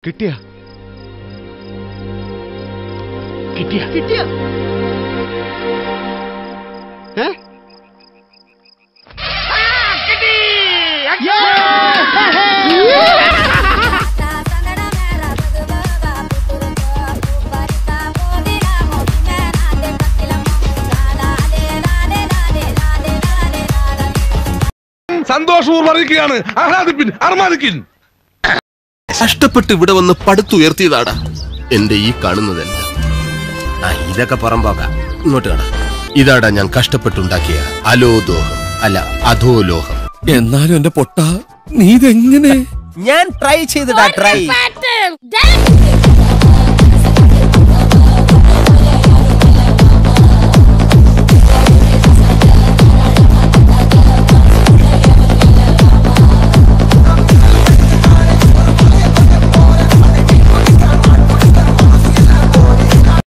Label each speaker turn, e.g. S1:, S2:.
S1: കിട്ടിയ കിട്ടിയ
S2: കിട്ടിയ ഏ
S3: സന്തോഷപൂർവ്വം അറിയിക്കുകയാണ് ആഹ്ലാദിപ്പിൻ അർമാദിക്കിൻ
S4: കഷ്ടപ്പെട്ട് ഇവിടെ വന്ന് പടുത്തുയർത്തിയതാടാ എന്റെ ഈ കാണുന്നതല്ല ആ ഇതൊക്കെ പുറമ്പോക്കാം ഇങ്ങോട്ട് കട ഇതാടാ ഞാൻ കഷ്ടപ്പെട്ടുണ്ടാക്കിയ അലോദോഹം അല്ല അധോലോഹം
S5: എന്നാലും എന്റെ പൊട്ട നീ ഇതെങ്ങനെ
S4: ഞാൻ ട്രൈ ചെയ്തിടാ ട്രൈ
S6: Pattern. That